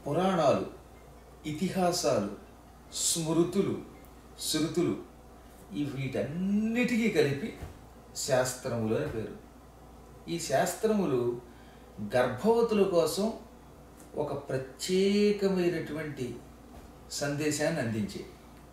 పురాణాలు ఇతిహాసాలు స్మృతులు శృతులు ఈ వీటన్నిటికీ కలిపి శాస్త్రములు అని పేరు ఈ శాస్త్రములు గర్భవతుల కోసం ఒక ప్రత్యేకమైనటువంటి సందేశాన్ని అందించే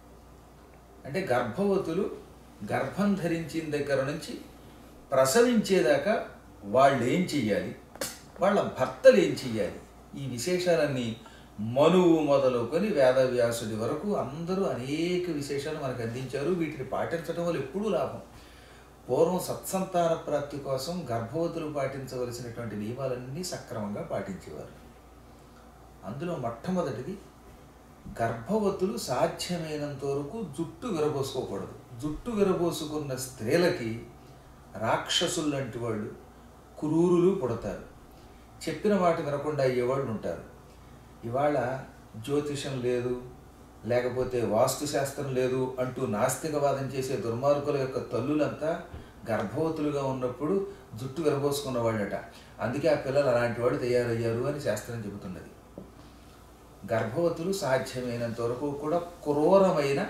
అంటే గర్భవతులు గర్భం ధరించిన దగ్గర నుంచి ప్రసవించేదాకా వాళ్ళు ఏం చెయ్యాలి వాళ్ళ భర్తలు ఏం చెయ్యాలి ఈ విశేషాలన్నీ మనువు మొదలుకొని వేదవ్యాసుడి వరకు అందరూ అనేక విశేషాలు మనకు అందించారు వీటిని పాటించడం వల్ల ఎప్పుడూ లాభం పూర్వం సత్సంతాన ప్రాప్తి కోసం గర్భవతులు పాటించవలసినటువంటి నియమాలన్నీ సక్రమంగా పాటించేవారు అందులో మొట్టమొదటిది గర్భవతులు సాధ్యమైనంత వరకు జుట్టు విరబోసుకోకూడదు జుట్టు విరబోసుకున్న స్త్రీలకి రాక్షసులు లాంటి వాళ్ళు క్రూరులు పుడతారు చెప్పిన మాట వినకుండా అయ్యేవాళ్ళు ఉంటారు ఇవాళ జ్యోతిషం లేదు లేకపోతే వాస్తుశాస్త్రం లేదు అంటూ నాస్తికవాదం చేసే దుర్మార్గుల యొక్క తల్లులంతా గర్భవతులుగా ఉన్నప్పుడు జుట్టు విరబోసుకున్న వాళ్ళట అందుకే ఆ పిల్లలు అలాంటి వాడు తయారయ్యారు అని శాస్త్రం చెబుతున్నది గర్భవతులు సాధ్యమైనంత వరకు కూడా క్రూరమైన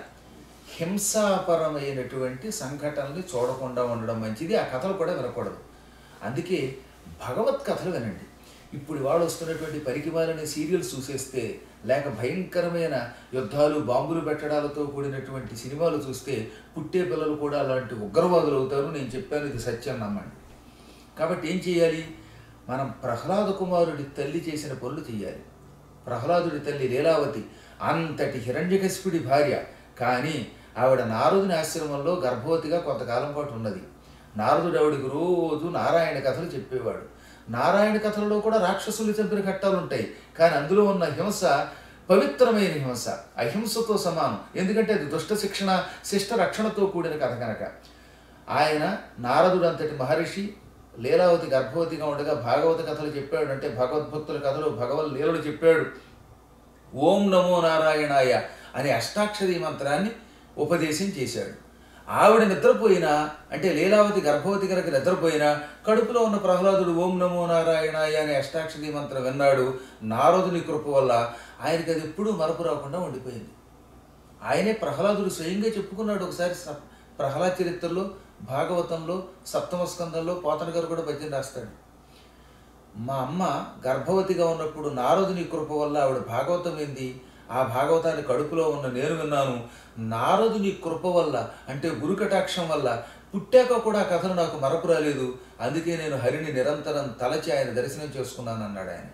హింసాపరమైనటువంటి సంఘటనల్ని చూడకుండా ఉండడం మంచిది ఆ కథలు కూడా వినకూడదు అందుకే భగవత్ కథలు వినండి ఇప్పుడు వాడు వస్తున్నటువంటి పరికిమాలని సీరియల్స్ చూసేస్తే లేక భయంకరమైన యుద్ధాలు బాంబులు పెట్టడాలతో కూడినటువంటి సినిమాలు చూస్తే పుట్టే పిల్లలు కూడా అలాంటి ఉగ్రవాదులు అవుతారు నేను చెప్పాను ఇది సత్యం నమ్మండి కాబట్టి ఏం చేయాలి మనం ప్రహ్లాద కుమారుడి తల్లి చేసిన పనులు చేయాలి ప్రహ్లాదుడి తల్లి లీలావతి అంతటి హిరణ్యకశిపుడి భార్య కానీ ఆవిడ నారదుని ఆశ్రమంలో గర్భవతిగా కొంతకాలం పాటు ఉన్నది నారదుడు ఆవిడికి రోజు నారాయణ కథలు చెప్పేవాడు నారాయణ కథలలో కూడా రాక్షసులు చంపిన ఘట్టాలు ఉంటాయి కానీ అందులో ఉన్న హింస పవిత్రమైన హింస అహింసతో సమానం ఎందుకంటే అది దుష్ట శిక్షణ శిష్ట రక్షణతో కూడిన కథ కనుక ఆయన నారదుడు అంతటి మహర్షి లీలావతి గర్భవతిగా ఉండగా భాగవత కథలు చెప్పాడు అంటే భగవద్భక్తుల కథలు భగవద్ లీలలు చెప్పాడు ఓం నమో నారాయణాయ అనే అష్టాక్షరి మంత్రాన్ని ఉపదేశం చేశాడు ఆవిడ నిద్రపోయినా అంటే లీలావతి గర్భవతి కనుక నిద్రపోయినా కడుపులో ఉన్న ప్రహ్లాదుడు ఓం నమో నారాయణాయ అనే అష్టాక్షరి మంత్రం విన్నాడు నారదుని కృప వల్ల ఆయనకి అది ఎప్పుడూ మరపు రాకుండా ఉండిపోయింది ఆయనే ప్రహ్లాదుడు స్వయంగా చెప్పుకున్నాడు ఒకసారి స- ప్రహ్లాద చరిత్రలో భాగవతంలో సప్తమ స్కందంలో పోతన గారు కూడా పద్యం రాస్తాడు మా అమ్మ గర్భవతిగా ఉన్నప్పుడు నారదుని కృప వల్ల ఆవిడ భాగవతం ఏంది ఆ భాగవతాన్ని కడుపులో ఉన్న నేను విన్నాను నారదుని కృప వల్ల అంటే గురుకటాక్షం వల్ల పుట్టాక కూడా ఆ కథలు నాకు మరపు రాలేదు అందుకే నేను హరిని నిరంతరం తలచి ఆయన దర్శనం చేసుకున్నాను అన్నాడు ఆయన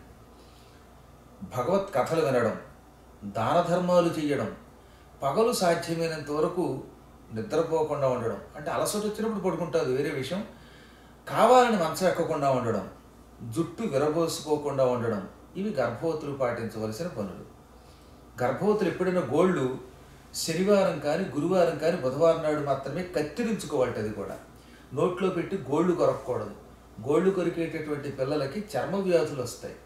భగవత్ కథలు వినడం దాన ధర్మాలు చేయడం పగలు సాధ్యమైనంత వరకు నిద్రపోకుండా ఉండడం అంటే అలసట వచ్చినప్పుడు పడుకుంటుంది వేరే విషయం కావాలని మంచం ఎక్కకుండా ఉండడం జుట్టు విరబోసుకోకుండా ఉండడం ఇవి గర్భవతులు పాటించవలసిన పనులు గర్భవతులు ఎప్పుడైనా గోళ్ళు శనివారం కానీ గురువారం కానీ బుధవారం నాడు మాత్రమే కత్తిరించుకోవాలి అది కూడా నోట్లో పెట్టి గోళ్ళు కొరకూడదు గోళ్ళు కొరికేటటువంటి పిల్లలకి చర్మ వ్యాధులు వస్తాయి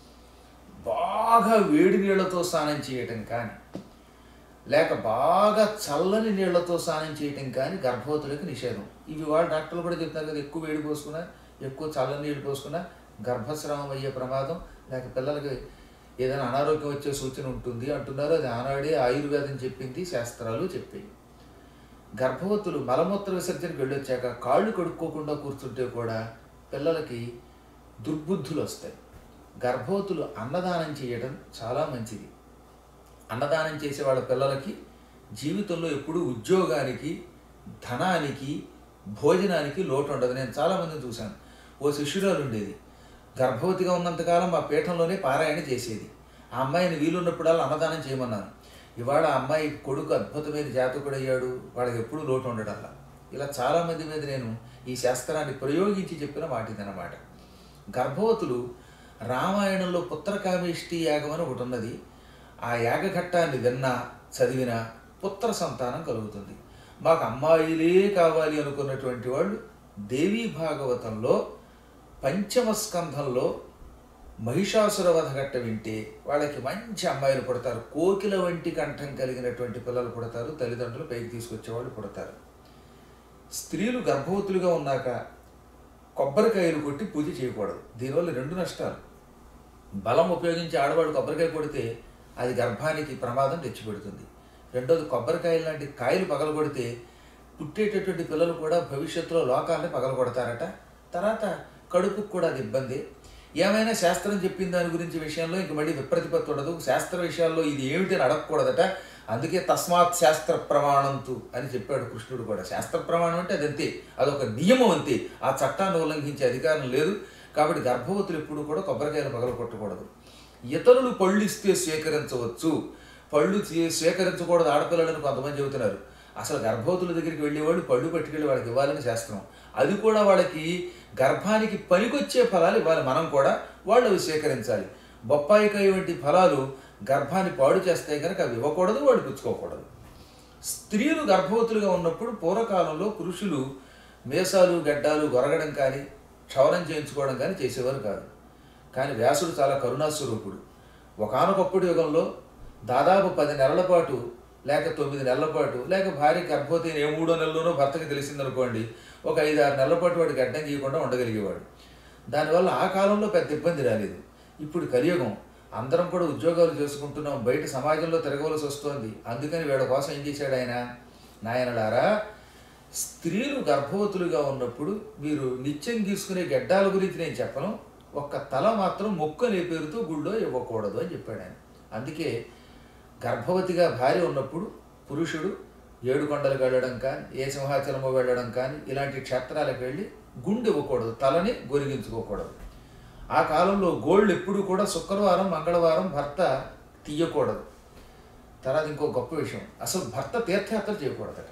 బాగా వేడి నీళ్లతో స్నానం చేయటం కానీ లేక బాగా చల్లని నీళ్లతో స్నానం చేయటం కానీ గర్భవతులకు నిషేధం ఇవి వాళ్ళు డాక్టర్లు కూడా చెప్తారు కదా ఎక్కువ వేడి పోసుకున్నా ఎక్కువ చల్లని నీళ్ళు పోసుకున్నా గర్భస్రావం అయ్యే ప్రమాదం లేక పిల్లలకి ఏదైనా అనారోగ్యం వచ్చే సూచన ఉంటుంది అంటున్నారు అది ఆనాడే ఆయుర్వేదం చెప్పింది శాస్త్రాలు చెప్పాయి గర్భవతులు మలమూత్ర విసర్జనకి వెళ్ళొచ్చాక కాళ్ళు కడుక్కోకుండా కూర్చుంటే కూడా పిల్లలకి దుర్బుద్ధులు వస్తాయి గర్భవతులు అన్నదానం చేయడం చాలా మంచిది అన్నదానం చేసే వాళ్ళ పిల్లలకి జీవితంలో ఎప్పుడూ ఉద్యోగానికి ధనానికి భోజనానికి లోటు ఉండదు నేను చాలామందిని చూశాను ఓ శిష్యురాలు ఉండేది గర్భవతిగా ఉన్నంతకాలం మా పీఠంలోనే పారాయణ చేసేది ఆ అమ్మాయిని వీలున్నప్పుడల్లా అన్నదానం చేయమన్నాను ఇవాళ ఆ అమ్మాయి కొడుకు అద్భుతమైన జాతకుడు అయ్యాడు వాళ్ళకి ఎప్పుడూ లోటు ఉండడల్లా ఇలా చాలామంది మీద నేను ఈ శాస్త్రాన్ని ప్రయోగించి చెప్పిన వాటిదన్నమాట గర్భవతులు రామాయణంలో పుత్రకామేష్టి యాగం అని ఒకటి ఉన్నది ఆ యాగఘట్టాన్ని విన్నా చదివినా పుత్ర సంతానం కలుగుతుంది మాకు అమ్మాయిలే కావాలి అనుకున్నటువంటి వాళ్ళు దేవీ భాగవతంలో పంచమ స్కంధంలో మహిషాసుర వధగట్ట వింటే వాళ్ళకి మంచి అమ్మాయిలు పుడతారు కోకిల వంటి కంఠం కలిగినటువంటి పిల్లలు పుడతారు తల్లిదండ్రులు పైకి తీసుకొచ్చేవాళ్ళు పుడతారు స్త్రీలు గర్భవతులుగా ఉన్నాక కొబ్బరికాయలు కొట్టి పూజ చేయకూడదు దీనివల్ల రెండు నష్టాలు బలం ఉపయోగించి ఆడవాడు కొబ్బరికాయ కొడితే అది గర్భానికి ప్రమాదం తెచ్చిపెడుతుంది రెండోది కొబ్బరికాయలు లాంటి కాయలు పగలగొడితే పుట్టేటటువంటి పిల్లలు కూడా భవిష్యత్తులో లోకాలని పగలగొడతారట తర్వాత కడుపుకు కూడా అది ఇబ్బంది ఏమైనా శాస్త్రం చెప్పిన దాని గురించి విషయంలో ఇంక మళ్ళీ విప్రతిపత్తి ఉండదు శాస్త్ర విషయాల్లో ఇది ఏమిటి అని అడగకూడదట అందుకే తస్మాత్ శాస్త్ర ప్రమాణంతు అని చెప్పాడు కృష్ణుడు కూడా శాస్త్ర ప్రమాణం అంటే అది అంతే అదొక నియమం అంతే ఆ చట్టాన్ని ఉల్లంఘించే అధికారం లేదు కాబట్టి గర్భవతులు ఎప్పుడు కూడా కొబ్బరికాయలు పగల కొట్టకూడదు ఇతరులు పళ్ళు ఇస్తే స్వీకరించవచ్చు పళ్ళు తీ- స్వీకరించకూడదు ఆడపిల్లలని కొంతమంది చెబుతున్నారు అసలు గర్భవతుల దగ్గరికి వెళ్ళేవాళ్ళు పళ్ళు పట్టుకెళ్ళి వాళ్ళకి ఇవ్వాలని శాస్త్రం అది కూడా వాళ్ళకి గర్భానికి పనికొచ్చే ఫలాలు ఇవ్వాలి మనం కూడా వాళ్ళు అవి స్వీకరించాలి బొప్పాయికాయ వంటి ఫలాలు గర్భాన్ని పాడు చేస్తాయి కనుక అవి ఇవ్వకూడదు వాళ్ళు పుచ్చుకోకూడదు స్త్రీలు గర్భవతులుగా ఉన్నప్పుడు పూర్వకాలంలో పురుషులు మేసాలు గడ్డాలు గొరగడం కానీ క్షవరం చేయించుకోవడం కానీ చేసేవారు కాదు కానీ వ్యాసుడు చాలా కరుణాస్వరూపుడు ఒకానొకప్పుడు యుగంలో దాదాపు పది నెలల పాటు లేక తొమ్మిది నెలల పాటు లేక భార్య గర్భవతి ఏ మూడో నెలలోనో భర్తకి తెలిసిందనుకోండి ఒక ఐదు ఆరు నెలల పాటు వాడికి గడ్డం గీయకుండా ఉండగలిగేవాడు దానివల్ల ఆ కాలంలో పెద్ద ఇబ్బంది రాలేదు ఇప్పుడు కలియుగం అందరం కూడా ఉద్యోగాలు చేసుకుంటున్నాం బయట సమాజంలో తిరగవలసి వస్తోంది అందుకని వీళ్ళ కోసం ఏం చేశాడు ఆయన నాయనలారా స్త్రీలు గర్భవతులుగా ఉన్నప్పుడు మీరు నిత్యం గీసుకునే గడ్డాల గురించి నేను చెప్పను ఒక్క తల మాత్రం మొక్క అనే పేరుతో గుళ్ళో ఇవ్వకూడదు అని చెప్పాడు ఆయన అందుకే గర్భవతిగా భార్య ఉన్నప్పుడు పురుషుడు ఏడు కొండలకు వెళ్ళడం కానీ ఏ సింహాచలమో వెళ్ళడం కానీ ఇలాంటి క్షేత్రాలకు వెళ్ళి గుండె ఇవ్వకూడదు తలని గొరిగించుకోకూడదు ఆ కాలంలో గోల్డ్ ఎప్పుడు కూడా శుక్రవారం మంగళవారం భర్త తీయకూడదు తర్వాత ఇంకో గొప్ప విషయం అసలు భర్త తీర్థయాత్ర చేయకూడదట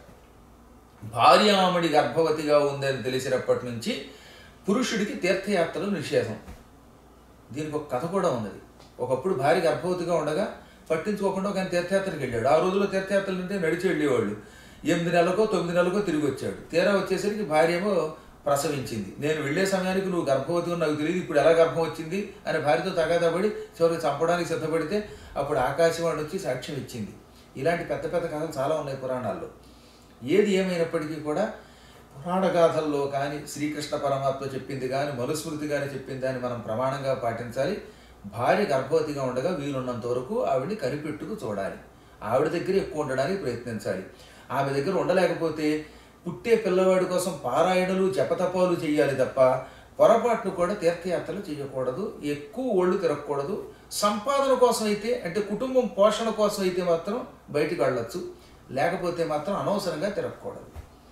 భార్యామణి గర్భవతిగా ఉందని తెలిసినప్పటి నుంచి పురుషుడికి తీర్థయాత్రలు నిషేధం దీనికి ఒక కథ కూడా ఉన్నది ఒకప్పుడు భార్య గర్భవతిగా ఉండగా పట్టించుకోకుండా ఒక ఆయన తీర్థయాత్రకి వెళ్ళాడు ఆ రోజుల్లో తీర్థయాత్రలు అంటే నడిచి వెళ్ళేవాళ్ళు ఎనిమిది నెలలకో తొమ్మిది నెలలకో తిరిగి వచ్చాడు తీరా వచ్చేసరికి భార్య ఏమో ప్రసవించింది నేను వెళ్ళే సమయానికి నువ్వు గర్భవతి అని నాకు తెలియదు ఇప్పుడు ఎలా గర్భం వచ్చింది అని భార్యతో తగాదపడి చివరికి చంపడానికి సిద్ధపడితే అప్పుడు ఆకాశవాణి వచ్చి సాక్ష్యం ఇచ్చింది ఇలాంటి పెద్ద పెద్ద కథలు చాలా ఉన్నాయి పురాణాల్లో ఏది ఏమైనప్పటికీ కూడా పురాణ గాథల్లో కానీ శ్రీకృష్ణ పరమాత్మ చెప్పింది కానీ మనుస్మృతి కానీ చెప్పింది కానీ మనం ప్రమాణంగా పాటించాలి భార్య గర్భవతిగా ఉండగా వీలున్నంత వరకు ఆవిడని కనిపెట్టుకు చూడాలి ఆవిడ దగ్గర ఎక్కువ ఉండడానికి ప్రయత్నించాలి ఆమె దగ్గర ఉండలేకపోతే పుట్టే పిల్లవాడి కోసం పారాయణలు జపతపాలు చేయాలి తప్ప పొరపాట్లు కూడా తీర్థయాత్రలు చేయకూడదు ఎక్కువ ఒళ్ళు తిరగకూడదు సంపాదన కోసం అయితే అంటే కుటుంబం పోషణ కోసం అయితే మాత్రం బయటికి వెళ్ళొచ్చు లేకపోతే మాత్రం అనవసరంగా తిరగకూడదు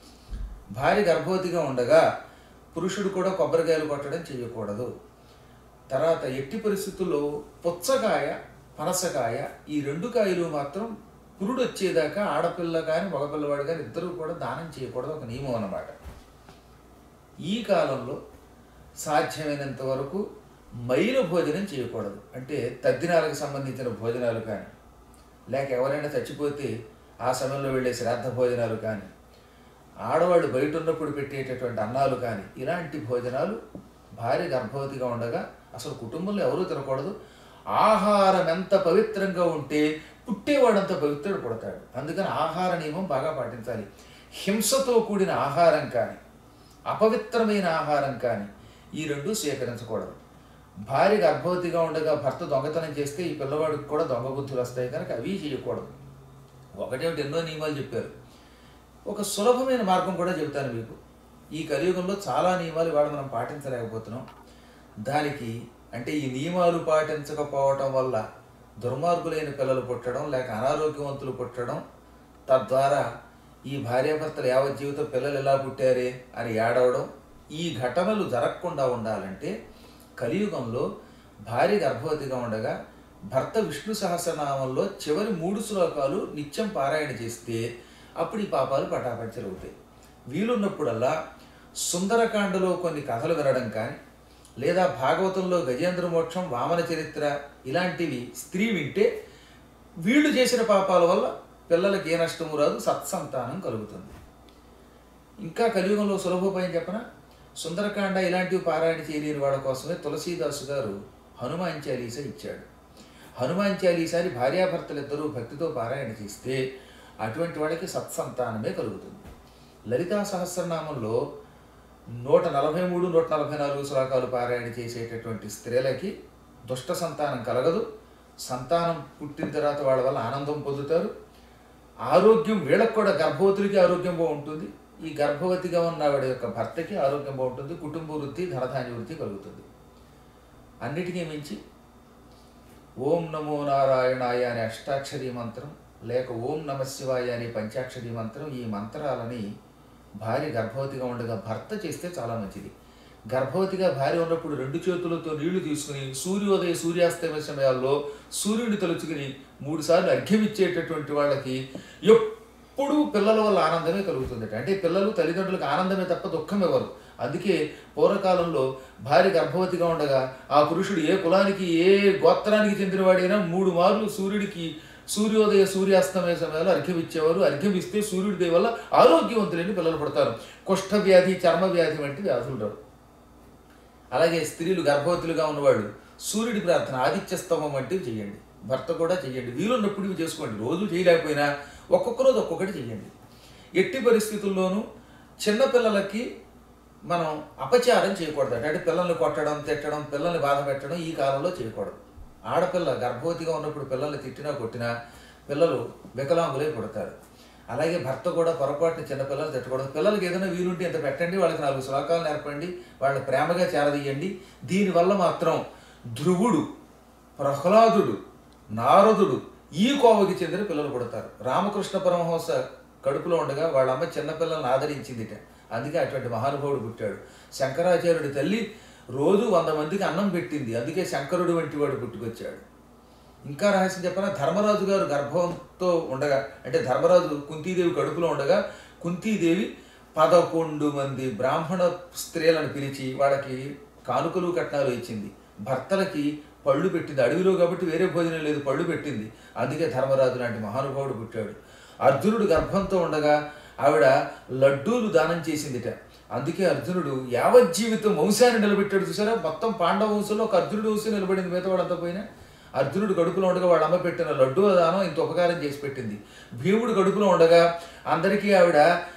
భార్య గర్భవతిగా ఉండగా పురుషుడు కూడా కొబ్బరికాయలు కొట్టడం చేయకూడదు తర్వాత ఎట్టి పరిస్థితుల్లో పుచ్చకాయ పనసకాయ ఈ రెండు కాయలు మాత్రం పురుడు వచ్చేదాకా ఆడపిల్ల కానీ మగపిల్లవాడు కానీ ఇద్దరు కూడా దానం చేయకూడదు ఒక నియమం అన్నమాట ఈ కాలంలో సాధ్యమైనంత వరకు మైల భోజనం చేయకూడదు అంటే తద్దినాలకు సంబంధించిన భోజనాలు కానీ లేక ఎవరైనా చచ్చిపోతే ఆ సమయంలో వెళ్ళే శ్రాద్ధ భోజనాలు కానీ ఆడవాళ్ళు బయట ఉన్నప్పుడు పెట్టేటటువంటి అన్నాలు కానీ ఇలాంటి భోజనాలు భార్య గర్భవతిగా ఉండగా అసలు కుటుంబంలో ఎవరూ తినకూడదు ఆహారం ఎంత పవిత్రంగా ఉంటే పుట్టేవాడంత పవిత్రుడు పుడతాడు అందుకని ఆహార నియమం బాగా పాటించాలి హింసతో కూడిన ఆహారం కానీ అపవిత్రమైన ఆహారం కానీ ఈ రెండు స్వీకరించకూడదు భార్య గర్భవతిగా ఉండగా భర్త దొంగతనం చేస్తే ఈ పిల్లవాడికి కూడా దొంగ బుద్ధులు వస్తాయి కనుక అవి చేయకూడదు ఒకటేమిటి ఎన్నో నియమాలు చెప్పారు ఒక సులభమైన మార్గం కూడా చెబుతాను మీకు ఈ కలియుగంలో చాలా నియమాలు ఇవాళ మనం పాటించలేకపోతున్నాం దానికి అంటే ఈ నియమాలు పాటించకపోవటం వల్ల దుర్మార్గులైన పిల్లలు పుట్టడం లేక అనారోగ్యవంతులు పుట్టడం తద్వారా ఈ భార్యాభర్తలు యావత్ జీవితం పిల్లలు ఎలా పుట్టారే అని ఏడవడం ఈ ఘటనలు జరగకుండా ఉండాలంటే కలియుగంలో భార్య గర్భవతిగా ఉండగా భర్త విష్ణు సహస్రనామంలో చివరి మూడు శ్లోకాలు నిత్యం పారాయణ చేస్తే అప్పుడు ఈ పాపాలు పటాపంచలవుతాయి వీలున్నప్పుడల్లా సుందరకాండలో కొన్ని కథలు వినడం కానీ లేదా భాగవతంలో గజేంద్ర మోక్షం వామన చరిత్ర ఇలాంటివి స్త్రీ వింటే వీళ్ళు చేసిన పాపాల వల్ల పిల్లలకి ఏ నష్టము రాదు సత్సంతానం కలుగుతుంది ఇంకా కలియుగంలో సులభోపాయం చెప్పన సుందరకాండ ఇలాంటివి పారాయణ చేయలేని వాళ్ళ కోసమే తులసీదాసు గారు హనుమాన్ చాలీస ఇచ్చాడు హనుమాన్ చాలీసాని భార్యాభర్తలు ఇద్దరూ భక్తితో పారాయణ చేస్తే అటువంటి వాళ్ళకి సత్సంతానమే కలుగుతుంది లలితా సహస్రనామంలో నూట నలభై మూడు నూట నలభై నాలుగు శ్లోకాలు పారాయణ చేసేటటువంటి స్త్రీలకి దుష్ట సంతానం కలగదు సంతానం పుట్టిన తర్వాత వాళ్ళ వల్ల ఆనందం పొందుతారు ఆరోగ్యం వీళ్ళకి కూడా గర్భవతులకి ఆరోగ్యం బాగుంటుంది ఈ గర్భవతిగా ఉన్న ఆవిడ యొక్క భర్తకి ఆరోగ్యం బాగుంటుంది కుటుంబ వృద్ధి ధనధాన్య వృద్ధి కలుగుతుంది అన్నిటికీ మించి ఓం నమో నారాయణాయ అనే అష్టాక్షరీ మంత్రం లేక ఓం నమ శివాయ అనే పంచాక్షరీ మంత్రం ఈ మంత్రాలని భార్య గర్భవతిగా ఉండగా భర్త చేస్తే చాలా మంచిది గర్భవతిగా భార్య ఉన్నప్పుడు రెండు చేతులతో నీళ్లు తీసుకుని సూర్యోదయ సూర్యాస్తమయ సమయాల్లో సూర్యుడిని తలుచుకుని మూడుసార్లు అర్ఘ్యమిచ్చేటటువంటి వాళ్ళకి ఎప్పుడూ పిల్లల వల్ల ఆనందమే కలుగుతుందట అంటే పిల్లలు తల్లిదండ్రులకు ఆనందమే తప్ప దుఃఖం ఇవ్వరు అందుకే పూర్వకాలంలో భార్య గర్భవతిగా ఉండగా ఆ పురుషుడు ఏ కులానికి ఏ గోత్రానికి చెందినవాడైనా మూడు మార్లు సూర్యుడికి సూర్యోదయ సూర్యాస్తమయ సమయంలో అర్ఘ్యం ఇచ్చేవారు అర్ఘ్యం ఇస్తే సూర్యుడి దయ వల్ల ఆరోగ్యవంతులైన పిల్లలు పడతారు కుష్ఠ వ్యాధి చర్మ వ్యాధి వంటి వ్యాధులు రావు అలాగే స్త్రీలు గర్భవతులుగా ఉన్నవాళ్ళు సూర్యుడి ప్రార్థన ఆదిత్య స్తంభం వంటివి చేయండి భర్త కూడా చేయండి వీలున్నప్పుడు ఇవి చేసుకోండి రోజు చేయలేకపోయినా ఒక్కొక్క రోజు ఒక్కొక్కటి చేయండి ఎట్టి పరిస్థితుల్లోనూ చిన్నపిల్లలకి మనం అపచారం చేయకూడదు అంటే పిల్లల్ని కొట్టడం తిట్టడం పిల్లల్ని బాధ పెట్టడం ఈ కాలంలో చేయకూడదు ఆడపిల్ల గర్భవతిగా ఉన్నప్పుడు పిల్లల్ని తిట్టినా కొట్టినా పిల్లలు వికలాంగులై పుడతారు అలాగే భర్త కూడా పొరపాటున చిన్నపిల్లలు తిట్టకూడదు పిల్లలకి ఏదైనా వీలుంటే ఇంత పెట్టండి వాళ్ళకి నాలుగు శ్లోకాలు నేర్పండి వాళ్ళని ప్రేమగా చేరదీయండి దీనివల్ల మాత్రం ధ్రువుడు ప్రహ్లాదుడు నారదుడు ఈ కోవకి చెందిన పిల్లలు పుడతారు రామకృష్ణ పరమహంస కడుపులో ఉండగా వాళ్ళ అమ్మ చిన్నపిల్లల్ని ఆదరించిందిట అందుకే అటువంటి మహానుభావుడు పుట్టాడు శంకరాచార్యుడి తల్లి రోజు వంద మందికి అన్నం పెట్టింది అందుకే శంకరుడు వంటి వాడు పుట్టుకొచ్చాడు ఇంకా రహస్యం చెప్పనా ధర్మరాజు గారు గర్భంతో ఉండగా అంటే ధర్మరాజు కుంతీదేవి కడుపులో ఉండగా కుంతీదేవి పదకొండు మంది బ్రాహ్మణ స్త్రీలను పిలిచి వాళ్ళకి కానుకలు కట్నాలు ఇచ్చింది భర్తలకి పళ్ళు పెట్టింది అడవిలో కాబట్టి వేరే భోజనం లేదు పళ్ళు పెట్టింది అందుకే ధర్మరాజు లాంటి మహానుభావుడు పుట్టాడు అర్జునుడు గర్భంతో ఉండగా ఆవిడ లడ్డూలు దానం చేసిందిట అందుకే అర్జునుడు యావజ్జీవితం వంశాన్ని నిలబెట్టాడు చూసారా మొత్తం పాండవ వంశంలో ఒక అర్జునుడు వంశం నిలబడింది మిగతా వాళ్ళంతా పోయినా అర్జునుడు కడుపులో ఉండగా వాళ్ళ అమ్మ పెట్టిన లడ్డూ దానం ఇంత ఉపకారం చేసి పెట్టింది భీముడు కడుపులో ఉండగా అందరికీ ఆవిడ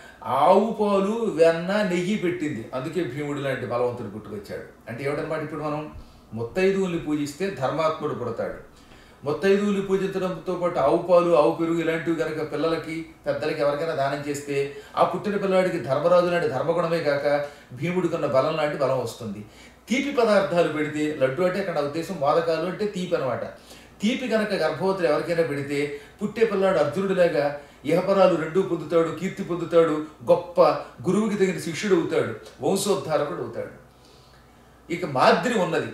ఆవు పాలు వెన్న నెయ్యి పెట్టింది అందుకే భీముడు లాంటి బలవంతుడు పుట్టుకొచ్చాడు అంటే ఏమిటన్నమాట ఇప్పుడు మనం ముత్తైదువుల్ని పూజిస్తే ధర్మాత్ముడు పుడతాడు ముత్తైదువులు పూజించడంతో పాటు ఆవు పాలు ఆవు పెరుగు ఇలాంటివి కనుక పిల్లలకి పెద్దలకి ఎవరికైనా దానం చేస్తే ఆ పుట్టిన పిల్లవాడికి ధర్మరాజు లాంటి ధర్మగుణమే కాక భీముడికి ఉన్న బలం లాంటి బలం వస్తుంది తీపి పదార్థాలు పెడితే లడ్డు అంటే అక్కడ నా ఉద్దేశం మోదకాలు అంటే తీపి అనమాట తీపి కనుక గర్భవతులు ఎవరికైనా పెడితే పుట్టే పిల్లాడు అర్జునుడిలాగా ఇహపరాలు రెండూ పొందుతాడు కీర్తి పొందుతాడు గొప్ప గురువుకి తగిన శిష్యుడు అవుతాడు వంశోద్ధారకుడు అవుతాడు ఇక మాద్రి ఉన్నది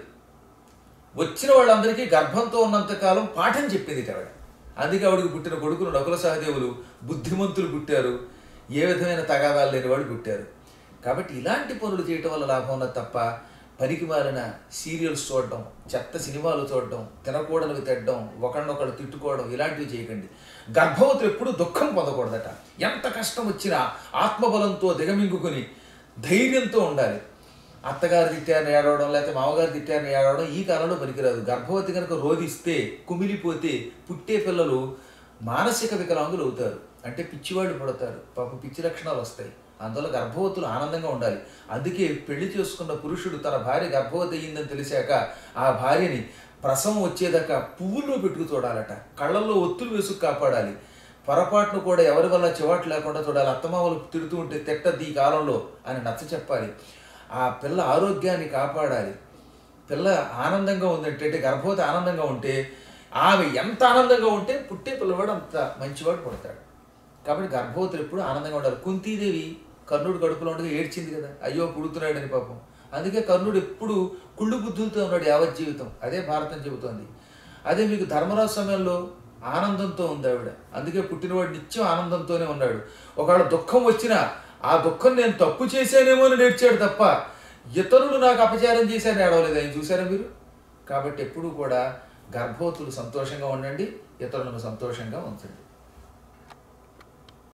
వచ్చిన వాళ్ళందరికీ గర్భంతో ఉన్నంత కాలం పాఠం చెప్పింది ఆవిడ అందుకే ఆవిడకి పుట్టిన కొడుకులు నకుల సహదేవులు బుద్ధిమంతులు పుట్టారు ఏ విధమైన తగాదాలు లేని వాళ్ళు పుట్టారు కాబట్టి ఇలాంటి పనులు చేయటం వల్ల లాభం ఉన్నది తప్ప పనికి మారిన సీరియల్స్ చూడడం చెత్త సినిమాలు చూడడం తినకూడనివి తిట్టడం ఒకళ్ళనొకళ్ళు తిట్టుకోవడం ఇలాంటివి చేయకండి గర్భవతులు ఎప్పుడూ దుఃఖం పొందకూడదట ఎంత కష్టం వచ్చినా ఆత్మబలంతో దిగమింగుకొని ధైర్యంతో ఉండాలి అత్తగారు తిట్టారని ఏడవడం లేకపోతే మామగారు తిట్టారని ఏడవడం ఈ కాలంలో పనికిరాదు గర్భవతి కనుక రోధిస్తే కుమిలిపోతే పుట్టే పిల్లలు మానసిక వికలాంగులు అవుతారు అంటే పిచ్చివాళ్ళు పుడతారు పాపం పిచ్చి లక్షణాలు వస్తాయి అందువల్ల గర్భవతులు ఆనందంగా ఉండాలి అందుకే పెళ్లి చేసుకున్న పురుషుడు తన భార్య గర్భవతి అయ్యిందని తెలిసాక ఆ భార్యని ప్రసవం వచ్చేదాకా పువ్వుల్లో పెట్టుకు చూడాలట కళ్ళల్లో ఒత్తులు వేసుకు కాపాడాలి పొరపాటును కూడా ఎవరి వల్ల చివాట్లు లేకుండా చూడాలి అత్తమామలు తిడుతూ ఉంటే తిట్టద్ది ఈ కాలంలో అని నచ్చ చెప్పాలి ఆ పిల్ల ఆరోగ్యాన్ని కాపాడాలి పిల్ల ఆనందంగా ఉందంటే అంటే గర్భవతి ఆనందంగా ఉంటే ఆమె ఎంత ఆనందంగా ఉంటే పుట్టే పిల్లవాడు అంత మంచివాడు పుడతాడు కాబట్టి గర్భవతులు ఎప్పుడు ఆనందంగా ఉండాలి కుంతీదేవి కర్ణుడు కడుపులో ఉండగా ఏడ్చింది కదా అయ్యో పుడుతున్నాడని పాపం అందుకే కర్ణుడు ఎప్పుడు కుళ్ళు బుద్ధులతో ఉన్నాడు యావత్ జీవితం అదే భారతం చెబుతోంది అదే మీకు ధర్మరాజు సమయంలో ఆనందంతో ఉంది ఆవిడ అందుకే పుట్టినవాడు నిత్యం ఆనందంతోనే ఉన్నాడు ఒకవేళ దుఃఖం వచ్చినా ఆ దుఃఖం నేను తప్పు చేశానేమో అని నేర్చాడు తప్ప ఇతరులు నాకు అపచారం చేశారని ఏడవలేదు ఆయన చూసారా మీరు కాబట్టి ఎప్పుడూ కూడా గర్భవతులు సంతోషంగా ఉండండి ఇతరులను సంతోషంగా ఉంచండి